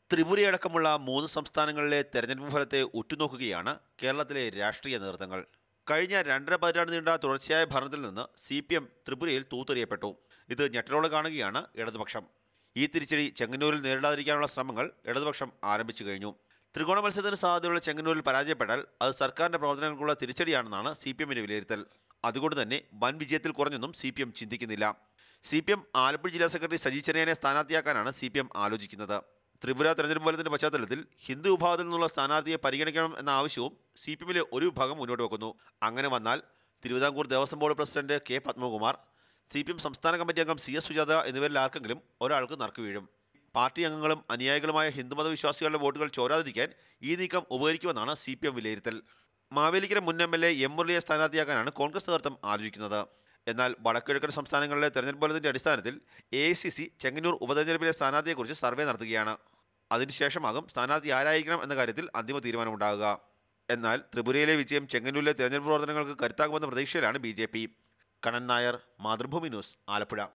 ത്രിപുരയടക്കമുള്ള മൂന്ന് സംസ്ഥാനങ്ങളിലെ തെരഞ്ഞെടുപ്പ് ഫലത്തെ ഉറ്റുനോക്കുകയാണ് കേരളത്തിലെ രാഷ്ട്രീയ നേതൃത്വങ്ങൾ കഴിഞ്ഞ രണ്ടര പതിറ്റാണ്ട് നീണ്ട തുടർച്ചയായ ഭരണത്തിൽ നിന്ന് സി പി എം ത്രിപുരയിൽ തൂത്തെറിയപ്പെട്ടു ഇത് ഞെട്ടലോടെ കാണുകയാണ് ഇടതുപക്ഷം ഈ തിരിച്ചടി ചെങ്ങന്നൂരിൽ നേരിടാതിരിക്കാനുള്ള ശ്രമങ്ങൾ ഇടതുപക്ഷം ആരംഭിച്ചു കഴിഞ്ഞു ത്രികോണ മത്സരത്തിന് സാധ്യതയുള്ള ചെങ്ങന്നൂരിൽ പരാജയപ്പെട്ടാൽ അത് സർക്കാരിന്റെ പ്രവർത്തനങ്ങൾക്കുള്ള തിരിച്ചടിയാണെന്നാണ് സി പി എമ്മിന്റെ വിലയിരുത്തൽ അതുകൊണ്ട് തന്നെ വൻ വിജയത്തിൽ കുറഞ്ഞൊന്നും സി പി എം ചിന്തിക്കുന്നില്ല സി പി എം ആലപ്പുഴ ജില്ലാ സെക്രട്ടറി സജി ചെറിയാനെ സ്ഥാനാർത്ഥിയാക്കാനാണ് സി പി എം ആലോചിക്കുന്നത് ത്രിപുര തെരഞ്ഞെടുപ്പ് ഫലത്തിന്റെ പശ്ചാത്തലത്തിൽ ഹിന്ദു വിഭാഗത്തിൽ നിന്നുള്ള സ്ഥാനാർത്ഥിയെ പരിഗണിക്കണം എന്ന ആവശ്യവും സി പി എമ്മിലെ ഒരു വിഭാഗം മുന്നോട്ട് വെക്കുന്നു അങ്ങനെ വന്നാൽ Thiruvithamkoor Devaswom board president K Padmakumar C P M സംസ്ഥാന കമ്മിറ്റി അംഗം സി എസ് സുജാത എന്നിവരിൽ ആർക്കെങ്കിലും ഒരാൾക്ക് നറുക്ക് വീഴും പാർട്ടി അംഗങ്ങളും അനുയായികളുമായ ഹിന്ദുമത വിശ്വാസികളുടെ വോട്ടുകൾ ചോരാതിരിക്കാൻ ഈ നീക്കം ഉപകരിക്കുമെന്നാണ് സി പി എം വിലയിരുത്തൽ മാവേലിക്കര മുൻ എം എൽ എ എം മുരളിയെ സ്ഥാനാർത്ഥിയാക്കാനാണ് കോൺഗ്രസ് നേതൃത്വം ആലോചിക്കുന്നത് എന്നാൽ വടക്കിഴക്കൻ സംസ്ഥാനങ്ങളിലെ തെരഞ്ഞെടുപ്പ് ഫലത്തിന്റെ അടിസ്ഥാനത്തിൽ A I C C Chengannur ഉപതെരഞ്ഞെടുപ്പിലെ സ്ഥാനാർത്ഥിയെക്കുറിച്ച് സർവേ നടത്തുകയാണ് അതിനുശേഷമാകും സ്ഥാനാർത്ഥി ആരായിരിക്കണം എന്ന കാര്യത്തിൽ അന്തിമ തീരുമാനമുണ്ടാകുക എന്നാൽ ത്രിപുരയിലെ വിജയം ചെങ്ങന്നൂരിലെ തെരഞ്ഞെടുപ്പ് പ്രവർത്തനങ്ങൾക്ക് കരുത്താകുമെന്ന പ്രതീക്ഷയിലാണ് B J P Kannan Nair Mathrubhumi news Alappuzha